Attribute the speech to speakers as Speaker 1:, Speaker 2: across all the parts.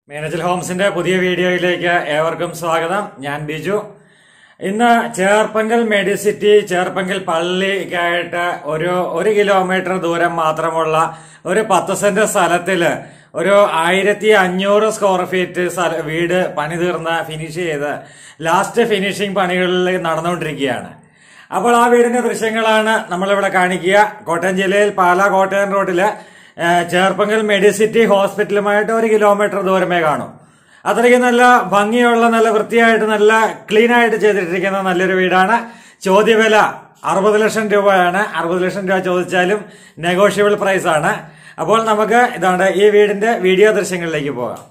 Speaker 1: മീനച്ചൽ ഹോംസിന്റെ പുതിയ വീഡിയോയിലേക്ക് ഏവർക്കും സ്വാഗതം ഞാൻ ബിജു ഇന്ന് ചേർപ്പങ്കൽ മെഡിസിറ്റി ചേർപ്പങ്കൽ പള്ളിക്കായിട്ട് ഒരു ഒരു കിലോമീറ്റർ ദൂരം മാത്രമുള്ള ഒരു പത്ത് സെന്റ് സ്ഥലത്തില് ഒരു ആയിരത്തി അഞ്ഞൂറ് സ്ക്വയർ ഫീറ്റ് സ്ഥല- വീട് പണി തീർന്ന് ഫിനിഷ് ചെയ്ത് ലാസ്റ്റ് ഫിനിഷിംഗ് പണികളിൽ നടന്നുകൊണ്ടിരിക്കുകയാണ് അപ്പോൾ ആ വീടിന്റെ ദൃശ്യങ്ങളാണ് നമ്മളിവിടെ കാണിക്കുക കോട്ടയം ജില്ലയിൽ പാലാ കോട്ടയം റോഡില് ഏഹ്, ചേർപ്പങ്കൽ മെഡിസിറ്റി ഹോസ്പിറ്റലുമായിട്ട് ഒരു കിലോമീറ്റർ ദൂരമേ കാണൂ അത്രയ്ക്ക് നല്ല ഭംഗിയുള്ള നല്ല വൃത്തിയായിട്ട് നല്ല ക്ലീൻ ആയിട്ട് ചെയ്തിട്ടിരിക്കുന്ന നല്ലൊരു വീടാണ് ചോദ്യവില അറുപത് ലക്ഷം രൂപയാണ് അറുപത് ലക്ഷം രൂപ ചോദിച്ചാലും നെഗോഷ്യബിൾ പ്രൈസ് ആണ് അപ്പോൾ നമുക്ക് ഇതാണ് ഈ വീടിന്റെ വീഡിയോ ദൃശ്യങ്ങളിലേക്ക് പോകാം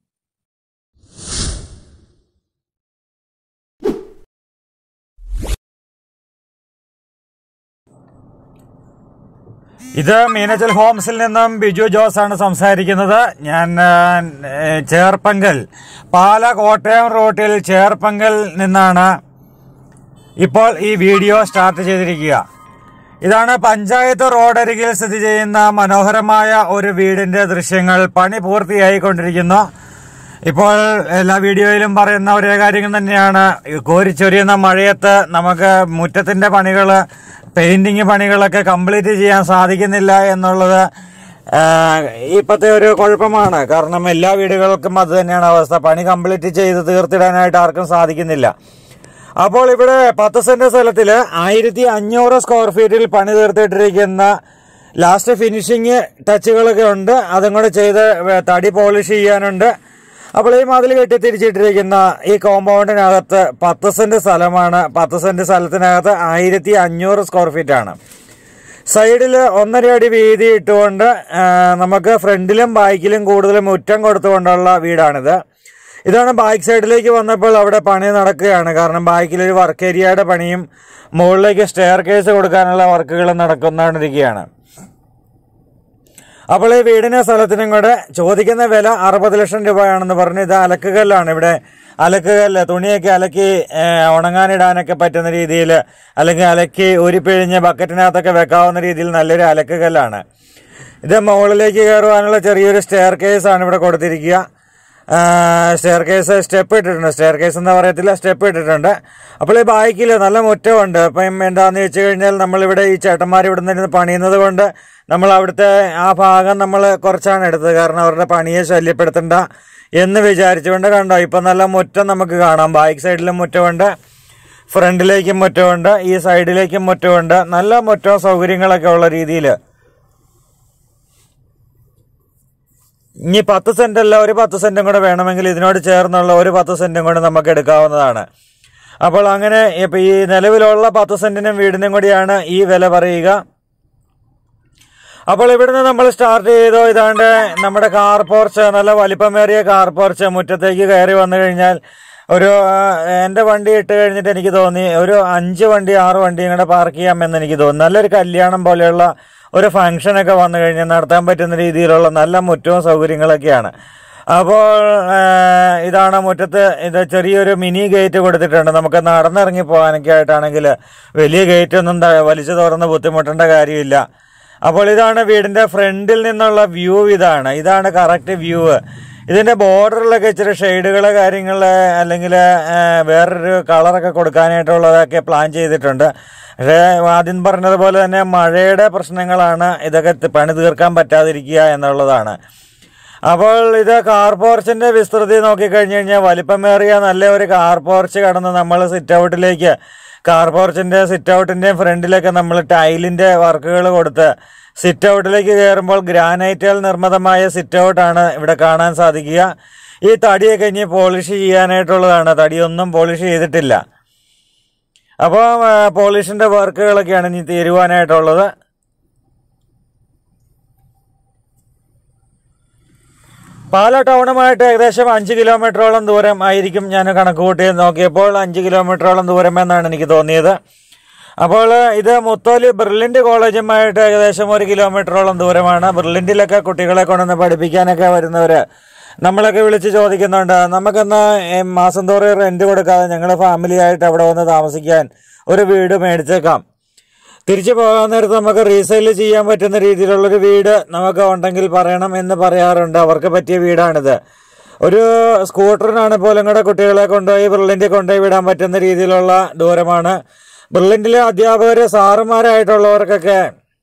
Speaker 1: ഇത് മീനച്ചൽ ഹോംസിൽ നിന്നും ബിജു ജോസ് ആണ് സംസാരിക്കുന്നത് ഞാൻ ഏഹ്, ചേർപ്പങ്കൽ പാല കോട്ടയം റൂട്ടിൽ ചേർപ്പങ്കൽ നിന്നാണ് ഇപ്പോൾ ഈ വീഡിയോ സ്റ്റാർട്ട് ചെയ്തിരിക്കുക ഇതാണ് പഞ്ചായത്ത് റോഡരികിൽ സ്ഥിതി ചെയ്യുന്ന മനോഹരമായ ഒരു വീടിന്റെ ദൃശ്യങ്ങൾ പണി പൂർത്തിയായിക്കൊണ്ടിരിക്കുന്നു ഇപ്പോൾ എല്ലാ വീഡിയോയിലും പറയുന്ന ഒരേ കാര്യങ്ങൾ തന്നെയാണ് ഈ കോരിച്ചൊരിയുന്ന മഴയത്ത് നമുക്ക് മുറ്റത്തിന്റെ പണികൾ പെയിന്റിങ് പണികളൊക്കെ കംപ്ലീറ്റ് ചെയ്യാൻ സാധിക്കുന്നില്ല എന്നുള്ളത് ആഹ്, ഇപ്പോഴത്തെ ഒരു കുഴപ്പമാണ് കാരണം എല്ലാ വീടുകൾക്കും അത് തന്നെയാണ് അവസ്ഥ പണി കംപ്ലീറ്റ് ചെയ്ത് തീർത്തിടാനായിട്ട് ആർക്കും സാധിക്കുന്നില്ല അപ്പോൾ ഇവിടെ പത്ത് സെന്റ് സ്ഥലത്തില് ആയിരത്തി അഞ്ഞൂറ് സ്ക്വയർ ഫീറ്റിൽ പണി തീർത്തിട്ടിരിക്കുന്ന ലാസ്റ്റ് ഫിനിഷിങ് ടച്ചുകളൊക്കെ ഉണ്ട് അതും കൂടെ ചെയ്ത് വേ- തടി പോളിഷ് ചെയ്യാനുണ്ട് അപ്പോൾ ഈ മതിൽ കെട്ടി തിരിച്ചിട്ടിരിക്കുന്ന ഈ കോമ്പൗണ്ടിനകത്ത് പത്ത് സെന്റ് സ്ഥലമാണ് പത്ത് സെന്റ് സ്ഥലത്തിനകത്ത് ആയിരത്തി അഞ്ഞൂറ് സ്ക്വയർ ഫീറ്റ് ആണ് സൈഡിൽ ഒന്നര അടി വീതി ഇട്ടുകൊണ്ട് ആ, നമുക്ക് ഫ്രണ്ടിലും ബാക്കിലും കൂടുതൽ മുറ്റം കൊടുത്തുകൊണ്ടുള്ള വീടാണിത് ഇതാണ് ബാക്ക് സൈഡിലേക്ക് വന്നപ്പോൾ അവിടെ പണി നടക്കുകയാണ് കാരണം ബാക്കിലൊരു വർക്ക് ഏരിയയുടെ പണിയും മുകളിലേക്ക് സ്റ്റെയർ കേസ് കൊടുക്കാനുള്ള വർക്കുകൾ നടക്കുന്നോണ്ടിരിക്കുകയാണ് അപ്പോൾ ഈ വീടിന് സ്ഥലത്തിനും കൂടെ ചോദിക്കുന്ന വില അറുപത് ലക്ഷം രൂപയാണെന്ന് പറഞ്ഞ് ഇത് അലക്കുകല്ലാണ് ഇവിടെ അലക്കുകല്ല് തുണിയൊക്കെ അലക്കി ഏഹ്, ഉണങ്ങാനിടാനൊക്കെ പറ്റുന്ന രീതിയിൽ അല്ലെങ്കിൽ അലക്കി ഉരിപ്പിഴിഞ്ഞ് ബക്കറ്റിനകത്തൊക്കെ വെക്കാവുന്ന രീതിയിൽ നല്ലൊരു അലക്കുകല്ലാണ് ഇത് മുകളിലേക്ക് കയറുവാനുള്ള ചെറിയൊരു സ്റ്റെയർ കേസ് ആണ് ഇവിടെ കൊടുത്തിരിക്കുക സ്റ്റെയർ കേസ് സ്റ്റെപ്പ് ഇട്ടിട്ടുണ്ട് സ്റ്റെയർ കേസ് എന്ന് പറയത്തില്ല സ്റ്റെപ്പ് ഇട്ടിട്ടുണ്ട് അപ്പോൾ ഈ ബാക്കിൽ നല്ല മുറ്റമുണ്ട് അപ്പം എന്താന്ന് വെച്ച് കഴിഞ്ഞാൽ നമ്മളിവിടെ ഈ ചേട്ടന്മാർ ഇവിടെ നിന്ന് പണിയുന്നത് കൊണ്ട് നമ്മൾ അവിടുത്തെ ആ ഭാഗം നമ്മൾ കുറച്ചാണ് എടുത്തത് കാരണം അവരുടെ പണിയെ ശല്യപ്പെടുത്തണ്ട എന്ന് വിചാരിച്ചുകൊണ്ട് കണ്ടോ ഇപ്പം നല്ല മുറ്റം നമുക്ക് കാണാം ബാക്ക് സൈഡിലും മുറ്റമുണ്ട് ഫ്രണ്ടിലേക്കും മുറ്റമുണ്ട് ഈ സൈഡിലേക്കും മുറ്റമുണ്ട് നല്ല മുറ്റവും സൗകര്യങ്ങളൊക്കെ ഉള്ള രീതിയിൽ ഇനി പത്ത് സെന്റ് അല്ല ഒരു പത്ത് സെന്റും കൂടെ വേണമെങ്കിൽ ഇതിനോട് ചേർന്നുള്ള ഒരു പത്ത് സെന്റും കൂടെ നമുക്ക് എടുക്കാവുന്നതാണ് അപ്പോൾ അങ്ങനെ ഇപ്പൊ ഈ നിലവിലുള്ള പത്ത് സെന്റിനും വീടിനും കൂടിയാണ് ഈ വില പറയുക അപ്പോൾ ഇവിടുന്ന് നമ്മൾ സ്റ്റാർട്ട് ചെയ്തോ ഇതാണ്ട് നമ്മുടെ കാർ പോർച്ച് നല്ല വലിപ്പമേറിയ കാർ പോർച്ച് മുറ്റത്തേക്ക് കയറി വന്നു കഴിഞ്ഞാൽ ഒരു ആ, എൻ്റെ വണ്ടി ഇട്ട് കഴിഞ്ഞിട്ട് എനിക്ക് തോന്നി ഒരു അഞ്ച് വണ്ടി ആറ് വണ്ടിയും കൂടെ പാർക്ക് ചെയ്യാമെന്ന് എനിക്ക് തോന്നി നല്ലൊരു കല്യാണം പോലെയുള്ള ഒരു ഫംഗ്ഷനൊക്കെ വന്നു കഴിഞ്ഞാൽ നടത്താൻ പറ്റുന്ന രീതിയിലുള്ള നല്ല മുറ്റവും സൗകര്യങ്ങളൊക്കെയാണ് അപ്പോൾ ആ, ഇതാണ് മുറ്റത്ത് ഇത് ചെറിയൊരു മിനി ഗേറ്റ് കൊടുത്തിട്ടുണ്ട് നമുക്ക് നടന്നിറങ്ങി പോകാനൊക്കെ ആയിട്ടാണെങ്കിൽ വലിയ ഗേറ്റ് ഒന്നും ത- വലിച്ചു തുറന്ന് ബുദ്ധിമുട്ടേണ്ട കാര്യമില്ല അപ്പോൾ ഇതാണ് വീടിന്റെ ഫ്രണ്ടിൽ നിന്നുള്ള വ്യൂ ഇതാണ് ഇതാണ് കറക്റ്റ് വ്യൂ ഇതിന്റെ ബോർഡറിലൊക്കെ ഇച്ചിരി ഷെയ്ഡുകള് കാര്യങ്ങള് അല്ലെങ്കിൽ വേറൊരു കളറൊക്കെ കൊടുക്കാനായിട്ടുള്ളതൊക്കെ പ്ലാൻ ചെയ്തിട്ടുണ്ട് പക്ഷേ ആദ്യം പറഞ്ഞതുപോലെ തന്നെ മഴയുടെ പ്രശ്നങ്ങളാണ് ഇതൊക്കെ തി- പണി തീർക്കാൻ പറ്റാതിരിക്കുക എന്നുള്ളതാണ് അപ്പോൾ ഇത് കാർ പോർച്ചിന്റെ വിസ്തൃതി നോക്കിക്കഴിഞ്ഞ് കഴിഞ്ഞാൽ വലിപ്പമേറിയ നല്ല ഒരു കാർ പോർച്ച് കടന്ന് നമ്മൾ സിറ്റ് ഔട്ടിലേക്ക് കാർ പോർച്ചിന്റെ സിറ്റ് ഔട്ടിന്റെയും ഫ്രണ്ടിലൊക്കെ നമ്മൾ ടൈലിന്റെ വർക്കുകൾ കൊടുത്ത് സിറ്റ് ഔട്ടിലേക്ക് കയറുമ്പോൾ ഗ്രാനൈറ്റുകൾ നിർമ്മിതമായ സിറ്റ് ഔട്ടാണ് ഇവിടെ കാണാൻ സാധിക്കുക ഈ തടിയൊക്കെ ഇനി പോളിഷ് ചെയ്യാനായിട്ടുള്ളതാണ് തടിയൊന്നും പോളിഷ് ചെയ്തിട്ടില്ല അപ്പോൾ പോളിഷിന്റെ വർക്കുകളൊക്കെയാണ് ഇനി തീരുവാനായിട്ടുള്ളത് പാല ടൗണുമായിട്ട് ഏകദേശം അഞ്ച് കിലോമീറ്ററോളം ദൂരം ആയിരിക്കും ഞാൻ കണക്ക് കൂട്ടി നോക്കിയപ്പോൾ അഞ്ച് കിലോമീറ്ററോളം ദൂരമെന്നാണ് എനിക്ക് തോന്നിയത് അപ്പോൾ ഇത് മുത്തോലി ബ്രില്യൻ്റ് കോളേജുമായിട്ട് ഏകദേശം ഒരു കിലോമീറ്ററോളം ദൂരമാണ് ബ്രില്യൻറ്റിലൊക്കെ കുട്ടികളെ കൊണ്ടുവന്ന് പഠിപ്പിക്കാനൊക്കെ വരുന്നവർ നമ്മളൊക്കെ വിളിച്ച് ചോദിക്കുന്നുണ്ട് നമുക്കെന്നാ ഏ, മാസം തോറും റെന്റ് കൊടുക്കാതെ ഞങ്ങളുടെ ഫാമിലി ആയിട്ട് അവിടെ വന്ന് താമസിക്കാൻ ഒരു വീട് മേടിച്ചേക്കാം തിരിച്ചു പോകാൻ നേരത്ത് നമുക്ക് റീസെയിൽ ചെയ്യാൻ പറ്റുന്ന രീതിയിലുള്ളൊരു വീട് നമുക്ക് ഉണ്ടെങ്കിൽ പറയണം എന്ന് പറയാറുണ്ട് അവർക്ക് പറ്റിയ വീടാണിത് ഒരു സ്കൂട്ടറിനാണ് പോലും കൂടെ കുട്ടികളെ കൊണ്ടുപോയി ബ്രില്ലിൻ്റെ കൊണ്ടുപോയി വിടാൻ പറ്റുന്ന രീതിയിലുള്ള ദൂരമാണ് ബ്രില്ലിൻ്റിലെ അധ്യാപകർ സാറുമാരായിട്ടുള്ളവർക്കൊക്കെ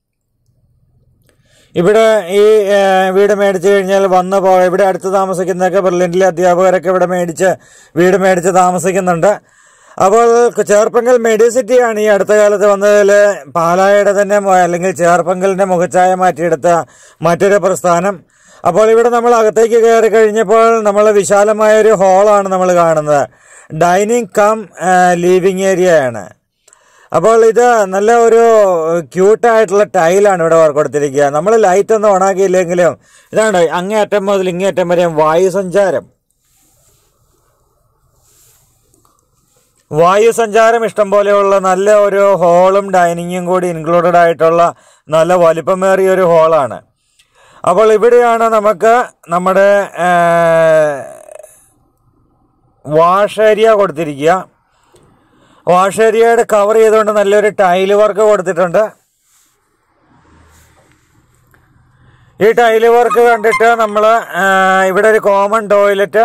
Speaker 1: ഇവിടെ ഈ ഏഹ്, വീട് മേടിച്ചു കഴിഞ്ഞാൽ വന്ന് പോ ഇവിടെ അടുത്ത് താമസിക്കുന്നതൊക്കെ ബ്രില്യൻ്റിലെ അധ്യാപകരൊക്കെ ഇവിടെ മേടിച്ച് വീട് മേടിച്ച് താമസിക്കുന്നുണ്ട് അപ്പോൾ ചേർപ്പങ്കൽ മെഡിസിറ്റിയാണ് ഈ അടുത്ത കാലത്ത് വന്നതിൽ പാലായുടെ തന്നെ മൊ- അല്ലെങ്കിൽ ചേർപ്പങ്കലിന്റെ മുഖച്ഛായ മാറ്റിയെടുത്ത മറ്റൊരു പ്രസ്ഥാനം അപ്പോൾ ഇവിടെ നമ്മൾ അകത്തേക്ക് കയറി കഴിഞ്ഞപ്പോൾ നമ്മൾ വിശാലമായ ഒരു ഹാളാണ് നമ്മൾ കാണുന്നത് ഡൈനിങ് കം ലീവിങ് ഏരിയയാണ് അപ്പോൾ ഇത് നല്ല ഒരു ക്യൂട്ടായിട്ടുള്ള ടൈലാണ് ഇവിടെ കൊടുത്തിരിക്കുക നമ്മൾ ലൈറ്റ് ഒന്നും ഓണാക്കിയില്ലെങ്കിലും ഇതാണ് അങ്ങേയറ്റം മുതൽ ഇങ്ങേയറ്റം വരെ വായുസഞ്ചാരം വായു സഞ്ചാരം ഇഷ്ടം പോലെയുള്ള നല്ല ഒരു ഹോളും ഡൈനിങ്ങും കൂടി ഇൻക്ലൂഡഡ് ആയിട്ടുള്ള നല്ല വലിപ്പമേറിയ ഒരു ഹോളാണ് അപ്പോൾ ഇവിടെയാണ് നമുക്ക് നമ്മുടെ വാഷ് ഏരിയ കൊടുത്തിരിക്കുക വാഷ് ഏരിയയുടെ കവർ ചെയ്തുകൊണ്ട് നല്ലൊരു ടൈല് വർക്ക് കൊടുത്തിട്ടുണ്ട് ഈ ടൈല് വർക്ക് കണ്ടിട്ട് നമ്മൾ ഇവിടെ ഒരു കോമൺ ടോയ്ലറ്റ്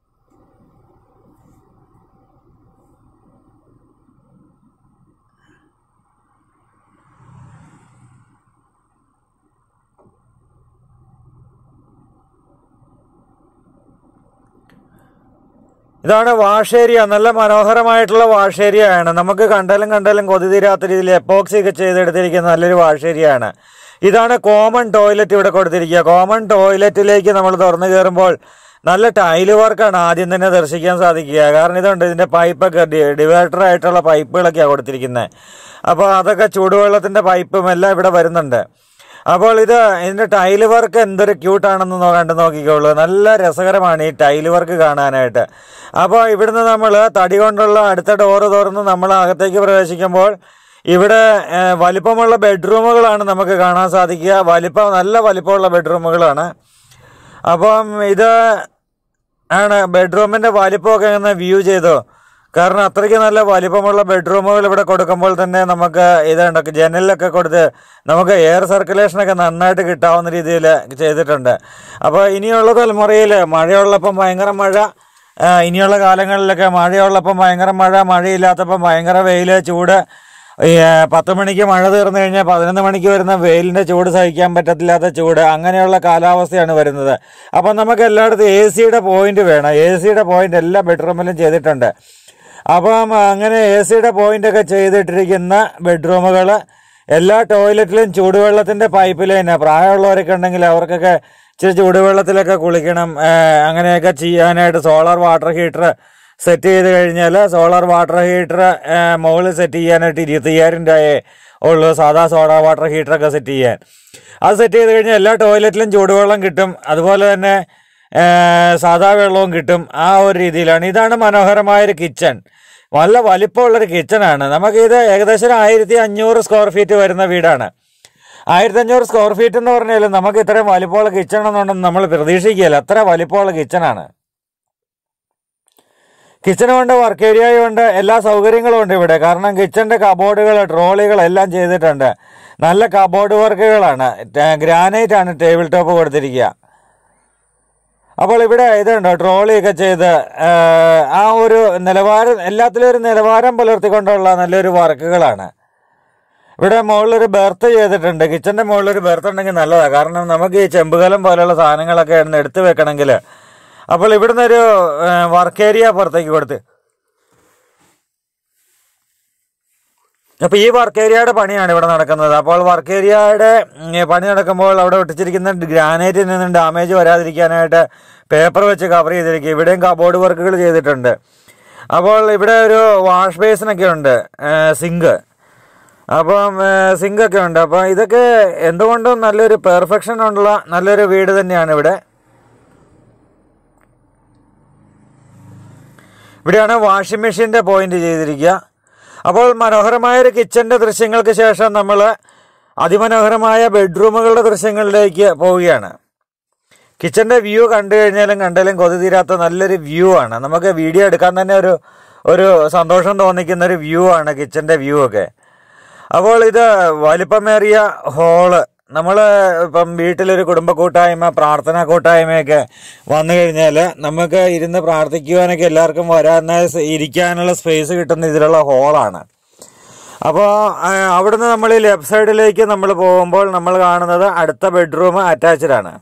Speaker 1: ഇതാണ് വാഷ് ഏരിയ നല്ല മനോഹരമായിട്ടുള്ള വാഷ് ഏരിയ ആണ് നമുക്ക് കണ്ടാലും കണ്ടാലും കൊതി തീരാത്ത രീതിയിൽ എപ്പോക്സി ഒക്കെ ചെയ്തെടുത്തിരിക്കുന്ന നല്ലൊരു വാഷ് ഏരിയ ആണ് ഇതാണ് കോമൺ ടോയ്ലറ്റ് ഇവിടെ കൊടുത്തിരിക്കുക കോമൺ ടോയ്ലറ്റിലേക്ക് നമ്മൾ തുറന്നു കയറുമ്പോൾ നല്ല ടൈല് വർക്കാണ് ആദ്യം തന്നെ ദർശിക്കാൻ സാധിക്കുക കാരണം ഇതുണ്ട് ഇതിന്റെ പൈപ്പൊക്കെ ഡിവൈഡർ ആയിട്ടുള്ള പൈപ്പുകളൊക്കെയാണ് കൊടുത്തിരിക്കുന്നത് അപ്പോൾ അതൊക്കെ ചൂടുവെള്ളത്തിന്റെ പൈപ്പും എല്ലാം ഇവിടെ വരുന്നുണ്ട് അപ്പോൾ ഇത് ഇതിന്റെ ടൈല് വർക്ക് എന്തൊരു ക്യൂട്ടാണെന്ന് നോ- കണ്ടു നോക്കിക്കോളൂ നല്ല രസകരമാണ് ഈ ടൈല് വർക്ക് കാണാനായിട്ട് അപ്പോൾ ഇവിടുന്ന് നമ്മൾ തടി കൊണ്ടുള്ള അടുത്ത ഡോറ് തുറന്ന് നമ്മൾ അകത്തേക്ക് പ്രവേശിക്കുമ്പോൾ ഇവിടെ ഏഹ്, വലിപ്പമുള്ള ബെഡ്റൂമുകളാണ് നമുക്ക് കാണാൻ സാധിക്കുക വലിപ്പം നല്ല വലിപ്പമുള്ള ബെഡ്റൂമുകളാണ് അപ്പം ഇത് ആണ് ബെഡ്റൂമിന്റെ വലിപ്പമൊക്കെ ഒന്ന് വ്യൂ ചെയ്തോ കാരണം അത്രയ്ക്ക് നല്ല വലിപ്പമുള്ള ബെഡ്റൂമുകൾ ഇവിടെ കൊടുക്കുമ്പോൾ തന്നെ നമുക്ക് ഇതുണ്ട് ജനലിലൊക്കെ കൊടുത്ത് നമുക്ക് എയർ സർക്കുലേഷനൊക്കെ നന്നായിട്ട് കിട്ടാവുന്ന രീതിയിൽ ചെയ്തിട്ടുണ്ട് അപ്പോൾ ഇനിയുള്ള തലമുറയിൽ മഴയുള്ളപ്പം ഭയങ്കര മഴ ആ, ഇനിയുള്ള കാലങ്ങളിലൊക്കെ മഴയുള്ളപ്പം ഭയങ്കര മഴ മഴയില്ലാത്തപ്പം ഭയങ്കര വെയിൽ ചൂട് ഈ ആ, പത്ത് മണിക്ക് മഴ തീർന്നു കഴിഞ്ഞാൽ പതിനൊന്ന് മണിക്ക് വരുന്ന വെയിലിന്റെ ചൂട് സഹിക്കാൻ പറ്റത്തില്ലാത്ത ചൂട് അങ്ങനെയുള്ള കാലാവസ്ഥയാണ് വരുന്നത് അപ്പം നമുക്ക് എല്ലായിടത്തും എ സിയുടെ പോയിന്റ് വേണം എ സിയുടെ പോയിന്റ് എല്ലാ ബെഡ്റൂമിലും ചെയ്തിട്ടുണ്ട് അപ്പം അങ്ങനെ എ സിയുടെ പോയിന്റ് ഒക്കെ ചെയ്തിട്ടിരിക്കുന്ന ബെഡ്റൂമുകൾ എല്ലാ ടോയ്ലറ്റിലും ചൂടുവെള്ളത്തിന്റെ പൈപ്പ് ലൈൻ പ്രായമുള്ളവരൊക്കെ ഉണ്ടെങ്കിൽ അവർക്കൊക്കെ ഇച്ചിരി ചൂടുവെള്ളത്തിലൊക്കെ കുളിക്കണം ആ, അങ്ങനെയൊക്കെ ചെയ്യാനായിട്ട് സോളാർ വാട്ടർ ഹീറ്റർ സെറ്റ് ചെയ്ത് കഴിഞ്ഞാൽ സോളാർ വാട്ടർ ഹീറ്റർ മുകളിൽ സെറ്റ് ചെയ്യാനായിട്ട് ഇരുപത്തയ്യായിരം രൂപയെ ഉള്ളൂ സാധാ സോഡാ വാട്ടർ ഹീറ്ററൊക്കെ സെറ്റ് ചെയ്യാൻ അത് സെറ്റ് ചെയ്ത് കഴിഞ്ഞാൽ എല്ലാ ടോയ്ലറ്റിലും ചൂടുവെള്ളം കിട്ടും അതുപോലെ തന്നെ ആ, സാധാ വെള്ളവും കിട്ടും ആ ഒരു രീതിയിലാണ് ഇതാണ് മനോഹരമായൊരു കിച്ചൺ നല്ല വലിപ്പമുള്ളൊരു കിച്ചണാണ് നമുക്കിത് ഏകദേശം ഒരു ആയിരത്തി അഞ്ഞൂറ് സ്ക്വയർ ഫീറ്റ് വരുന്ന വീടാണ് ആയിരത്തി അഞ്ഞൂറ് സ്ക്വയർ ഫീറ്റ് എന്ന് പറഞ്ഞാൽ നമുക്ക് ഇത്രയും വലിപ്പമുള്ള കിച്ചൺ എന്നുണ്ടെന്ന് നമ്മൾ പ്രതീക്ഷിക്കുകയില്ല അത്ര വലിപ്പമുള്ള കിച്ചണാണ് കിച്ചണും ഉണ്ട് വർക്ക് ഏരിയയും ഉണ്ട് എല്ലാ സൗകര്യങ്ങളും ഉണ്ട് ഇവിടെ കാരണം കിച്ചന്റെ കബോർഡുകൾ ട്രോളികൾ എല്ലാം ചെയ്തിട്ടുണ്ട് നല്ല കബോർഡ് വർക്കുകളാണ് ഗ്രാനൈറ്റ് ആണ് ടേബിൾ ടോപ്പ് കൊടുത്തിരിക്കുക അപ്പോൾ ഇവിടെ ഇതുണ്ട് ട്രോളിയൊക്കെ ചെയ്ത് ആ, ആ ഒരു നിലവാരം എല്ലാത്തിലും ഒരു നിലവാരം പുലർത്തിക്കൊണ്ടുള്ള നല്ലൊരു വർക്കുകളാണ് ഇവിടെ മുകളിലൊരു ബെർത്ത് ചെയ്തിട്ടുണ്ട് കിച്ചന്റെ മുകളിലൊരു ബെർത്ത് ഉണ്ടെങ്കിൽ നല്ലതാണ് കാരണം നമുക്ക് ഈ ചെമ്പുകലം പോലെയുള്ള സാധനങ്ങളൊക്കെ ഇടുന്ന് എടുത്തു വെക്കണമെങ്കിൽ അപ്പോൾ ഇവിടുന്ന് ഒരു വർക്ക് ഏരിയ പുറത്തേക്ക് കൊടുത്ത് അപ്പോൾ ഈ വർക്ക് ഏരിയയുടെ പണിയാണ് ഇവിടെ നടക്കുന്നത് അപ്പോൾ വർക്ക് ഏരിയയുടെ ഉം, പണി നടക്കുമ്പോൾ അവിടെ ഒട്ടിച്ചിരിക്കുന്ന ഗ്രാനൈറ്റിൽ നിന്നും ഡാമേജ് വരാതിരിക്കാനായിട്ട് പേപ്പർ വെച്ച് കവർ ചെയ്തിരിക്കുക ഇവിടെയും കബോർഡ് വർക്കുകൾ ചെയ്തിട്ടുണ്ട് അപ്പോൾ ഇവിടെ ഒരു വാഷ് ബേസിനൊക്കെ ഉണ്ട് സിങ്ക് അപ്പം സിങ്ക് ഒക്കെ ഉണ്ട് അപ്പോൾ ഇതൊക്കെ എന്തുകൊണ്ടും നല്ലൊരു പെർഫെക്ഷൻ ഉള്ള നല്ലൊരു വീട് തന്നെയാണ് ഇവിടെ ഇവിടെയാണ് വാഷിംഗ് മെഷീൻ്റെ പോയിന്റ് ചെയ്തിരിക്കുക അപ്പോൾ മനോഹരമായ ഒരു കിച്ചന്റെ ദൃശ്യങ്ങൾക്ക് ശേഷം നമ്മൾ അതിമനോഹരമായ ബെഡ്റൂമുകളുടെ ദൃശ്യങ്ങളിലേക്ക് പോവുകയാണ് കിച്ചന്റെ വ്യൂ കണ്ടു കഴിഞ്ഞാലും കണ്ടാലും കൊതി തീരാത്ത നല്ലൊരു വ്യൂ ആണ് നമുക്ക് വീഡിയോ എടുക്കാൻ തന്നെ ഒരു ഒരു സന്തോഷം തോന്നിക്കുന്ന ഒരു വ്യൂ ആണ് കിച്ചന്റെ വ്യൂ ഒക്കെ അപ്പോൾ ഇത് വലിപ്പമേറിയ ഹോള് നമ്മൾ ഇപ്പം വീട്ടിലൊരു കുടുംബ കൂട്ടായ്മ പ്രാർത്ഥനാ കൂട്ടായ്മയൊക്കെ വന്നു കഴിഞ്ഞാൽ നമുക്ക് ഇരുന്ന് പ്രാർത്ഥിക്കുവാനൊക്കെ എല്ലാവർക്കും വരാൻ ഇരിക്കാനുള്ള സ്പേസ് കിട്ടുന്ന ഇതിലുള്ള ഹോളാണ് അപ്പോൾ അവിടുന്ന് നമ്മൾ ലെഫ്റ്റ് സൈഡിലേക്ക് നമ്മൾ പോകുമ്പോൾ നമ്മൾ കാണുന്നത് അടുത്ത ബെഡ്റൂം അറ്റാച്ച്ഡ് ആണ്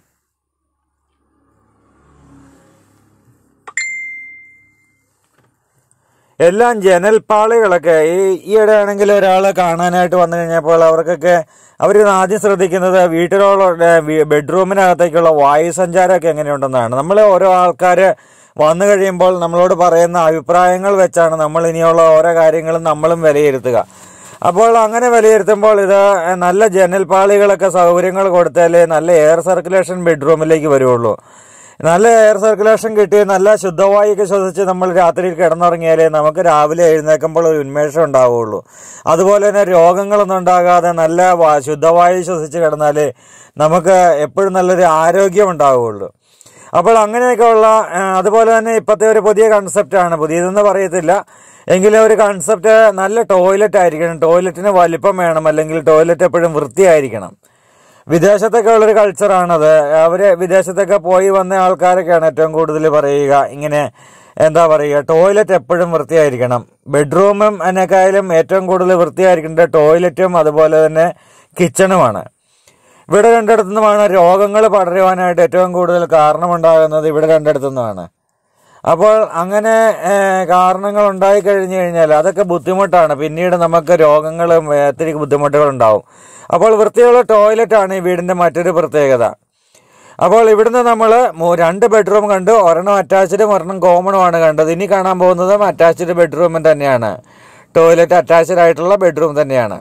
Speaker 1: എല്ലാം ജനൽപ്പാളികളൊക്കെ ഈ ഈയിടെ ആണെങ്കിൽ ഒരാൾ കാണാനായിട്ട് വന്നു കഴിഞ്ഞപ്പോൾ അവർക്കൊക്കെ അവർ ആദ്യം ശ്രദ്ധിക്കുന്നത് വീട്ടിലുള്ള വി- ബെഡ്റൂമിനകത്തേക്കുള്ള വായു സഞ്ചാരമൊക്കെ എങ്ങനെയുണ്ടെന്നാണ് നമ്മൾ ഓരോ ആൾക്കാർ വന്നു കഴിയുമ്പോൾ നമ്മളോട് പറയുന്ന അഭിപ്രായങ്ങൾ വെച്ചാണ് നമ്മൾ ഇനിയുള്ള ഓരോ കാര്യങ്ങളും നമ്മളും വിലയിരുത്തുക അപ്പോൾ അങ്ങനെ വിലയിരുത്തുമ്പോൾ ഇത് നല്ല ജനൽപ്പാളികളൊക്കെ സൗകര്യങ്ങൾ കൊടുത്താലേ നല്ല എയർ സർക്കുലേഷൻ ബെഡ്റൂമിലേക്ക് വരുള്ളൂ നല്ല എയർ സർക്കുലേഷൻ കിട്ടി നല്ല ശുദ്ധവായുക്കെ ശ്വസിച്ച് നമ്മൾ രാത്രിയിൽ കിടന്നുറങ്ങിയാലേ നമുക്ക് രാവിലെ എഴുന്നേൽക്കുമ്പോൾ ഒരു ഉന്മേഷം ഉണ്ടാവുകയുള്ളൂ അതുപോലെ തന്നെ രോഗങ്ങളൊന്നും ഉണ്ടാകാതെ നല്ല വാ- ശുദ്ധവായു ശ്വസിച്ച് കിടന്നാലേ നമുക്ക് എപ്പോഴും നല്ലൊരു ആരോഗ്യം ഉണ്ടാവുകയുള്ളൂ അപ്പോൾ അങ്ങനെയൊക്കെയുള്ള ആ, അതുപോലെ തന്നെ ഇപ്പോഴത്തെ ഒരു പുതിയ കൺസെപ്റ്റാണ് പുതിയതെന്ന് പറയത്തില്ല എങ്കിലും ഒരു കൺസെപ്റ്റ് നല്ല ടോയ്ലറ്റ് ആയിരിക്കണം ടോയ്ലറ്റിന് വലിപ്പം വേണം അല്ലെങ്കിൽ ടോയ്ലറ്റ് എപ്പോഴും വൃത്തിയായിരിക്കണം വിദേശത്തൊക്കെ ഉള്ളൊരു കൾച്ചറാണത് അവര് വിദേശത്തൊക്കെ പോയി വന്ന ആൾക്കാരൊക്കെയാണ് ഏറ്റവും കൂടുതൽ പറയുക ഇങ്ങനെ എന്താ പറയുക ടോയ്ലറ്റ് എപ്പോഴും വൃത്തിയായിരിക്കണം ബെഡ്റൂമും അതിനേക്കാളും ഏറ്റവും കൂടുതൽ വൃത്തിയായിരിക്കേണ്ടത് ടോയ്ലറ്റും അതുപോലെ തന്നെ കിച്ചണുമാണ് ഇവിടെ രണ്ടിടത്തുനിന്നുമാണ് രോഗങ്ങൾ പടരുവാനായിട്ട് ഏറ്റവും കൂടുതൽ കാരണമുണ്ടാകുന്നത് ഇവിടെ രണ്ടിടത്തുനിന്നുമാണ് അപ്പോൾ അങ്ങനെ ഏഹ്, കാരണങ്ങൾ ഉണ്ടായി കഴിഞ്ഞു കഴിഞ്ഞാൽ അതൊക്കെ ബുദ്ധിമുട്ടാണ് പിന്നീട് നമുക്ക് രോഗങ്ങളും ഏഹ്, ഒത്തിരി ബുദ്ധിമുട്ടുകൾ ഉണ്ടാവും അപ്പോൾ വൃത്തിയുള്ള ടോയ്ലറ്റാണ് ഈ വീടിന്റെ മറ്റൊരു പ്രത്യേകത അപ്പോൾ ഇവിടുന്ന് നമ്മൾ രണ്ട് ബെഡ്റൂം കണ്ടു ഒരെണ്ണം അറ്റാച്ച്ഡും ഒരെണ്ണം കോമണുമാണ് കണ്ടത് ഇനി കാണാൻ പോകുന്നതും അറ്റാച്ച്ഡ് ബെഡ്റൂം തന്നെയാണ് ടോയ്ലറ്റ് അറ്റാച്ച്ഡ് ആയിട്ടുള്ള ബെഡ്റൂം തന്നെയാണ്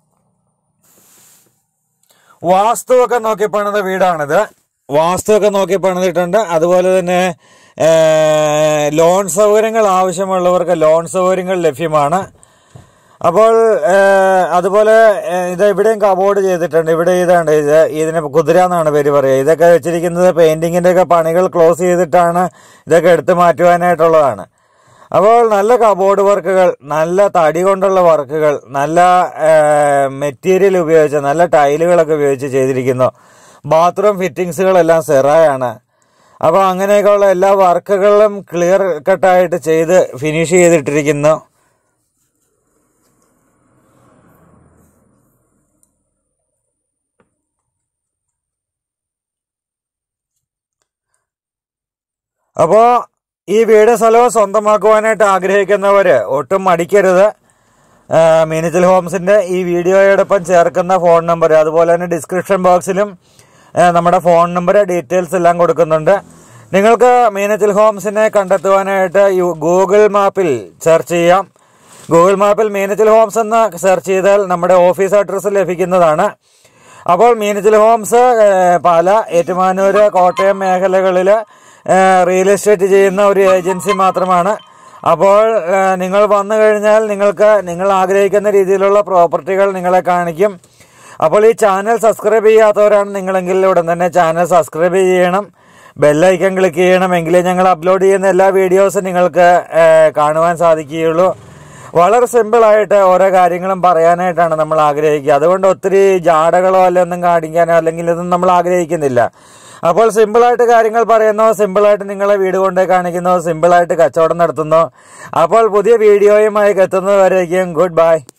Speaker 1: വാസ്തുവൊക്കെ നോക്കി പണിത വീടാണിത് വാസ്തുവൊക്കെ നോക്കി പണിതിട്ടുണ്ട് അതുപോലെ തന്നെ ഏഹ്, ലോൺ സൗകര്യങ്ങൾ ആവശ്യമുള്ളവർക്ക് ലോൺ സൗകര്യങ്ങൾ ലഭ്യമാണ് അപ്പോൾ ഏഹ്, അതുപോലെ ഏഹ്, ഇത് ഇവിടെയും കബോർഡ് ചെയ്തിട്ടുണ്ട് ഇവിടെ ഇതാണ് ഇത് ഇതിന് കുതിര എന്നാണ് പേര് പറയുക ഇതൊക്കെ വെച്ചിരിക്കുന്നത് പെയിന്റിങ്ങിന്റെ ഒക്കെ പണികൾ ക്ലോസ് ചെയ്തിട്ടാണ് ഇതൊക്കെ എടുത്തു മാറ്റുവാനായിട്ടുള്ളതാണ് അപ്പോൾ നല്ല കബോർഡ് വർക്കുകൾ നല്ല തടി കൊണ്ടുള്ള വർക്കുകൾ നല്ല മെറ്റീരിയൽ ഉപയോഗിച്ച് നല്ല ടൈലുകളൊക്കെ ഉപയോഗിച്ച് ചെയ്തിരിക്കുന്നു ബാത്റൂം ഫിറ്റിങ്സുകളെല്ലാം സെറായാണ് അപ്പോൾ അങ്ങനെയൊക്കെയുള്ള എല്ലാ വർക്കുകളും ക്ലിയർ കട്ടായിട്ട് ചെയ്ത് ഫിനിഷ് ചെയ്തിട്ടിരിക്കുന്നു അപ്പോൾ ഈ വീട് സ്ഥലവും സ്വന്തമാക്കുവാനായിട്ട് ആഗ്രഹിക്കുന്നവർ ഒട്ടും മടിക്കരുത് ആ, മീനച്ചൽ ഹോംസിന്റെ ഈ വീഡിയോയോടൊപ്പം ചേർക്കുന്ന ഫോൺ നമ്പർ അതുപോലെ തന്നെ ഡിസ്ക്രിപ്ഷൻ ബോക്സിലും ആ, നമ്മുടെ ഫോൺ നമ്പർ ഡീറ്റെയിൽസ് എല്ലാം കൊടുക്കുന്നുണ്ട് നിങ്ങൾക്ക് മീനച്ചൽ ഹോംസിനെ കണ്ടെത്തുവാനായിട്ട് യു- ഗൂഗിൾ മാപ്പിൽ സെർച്ച് ചെയ്യാം ഗൂഗിൾ മാപ്പിൽ മീനച്ചൽ ഹോംസ് എന്ന് സെർച്ച് ചെയ്താൽ നമ്മുടെ ഓഫീസ് അഡ്രസ്സ് ലഭിക്കുന്നതാണ് അപ്പോൾ മീനച്ചൽ ഹോംസ് ഏഹ്, പാല ഏറ്റുമാനൂര് കോട്ടയം മേഖലകളിൽ റിയൽ എസ്റ്റേറ്റ് ചെയ്യുന്ന ഒരു ഏജൻസി മാത്രമാണ് അപ്പോൾ ഏഹ്, നിങ്ങൾ വന്നു കഴിഞ്ഞാൽ നിങ്ങൾക്ക് നിങ്ങൾ ആഗ്രഹിക്കുന്ന രീതിയിലുള്ള പ്രോപ്പർട്ടികൾ നിങ്ങളെ കാണിക്കും അപ്പോൾ ഈ ചാനൽ സബ്സ്ക്രൈബ് ചെയ്യാത്തവരാണ് നിങ്ങളെങ്കിൽ ഉടൻ തന്നെ ചാനൽ സബ്സ്ക്രൈബ് ചെയ്യണം ബെല്ലൈക്കൺ ക്ലിക്ക് ചെയ്യണം എങ്കിലേ ഞങ്ങൾ അപ്ലോഡ് ചെയ്യുന്ന എല്ലാ വീഡിയോസും നിങ്ങൾക്ക് ഏഹ്, കാണുവാൻ സാധിക്കുകയുള്ളൂ വളരെ സിമ്പിളായിട്ട് ഓരോ കാര്യങ്ങളും പറയാനായിട്ടാണ് നമ്മൾ ആഗ്രഹിക്കുക അതുകൊണ്ട് ഒത്തിരി ജാടകളോ അല്ല ഒന്നും കാണിക്കാനോ അല്ലെങ്കിൽ ഇതൊന്നും നമ്മൾ ആഗ്രഹിക്കുന്നില്ല അപ്പോൾ സിമ്പിളായിട്ട് കാര്യങ്ങൾ പറയുന്നു സിമ്പിളായിട്ട് നിങ്ങളെ വീട് കൊണ്ടേ കാണിക്കുന്നു സിമ്പിളായിട്ട് കച്ചവടം നടത്തുന്നു അപ്പോൾ പുതിയ വീഡിയോയുമായി എത്തുന്നതുവരേക്കും ഗുഡ് ബൈ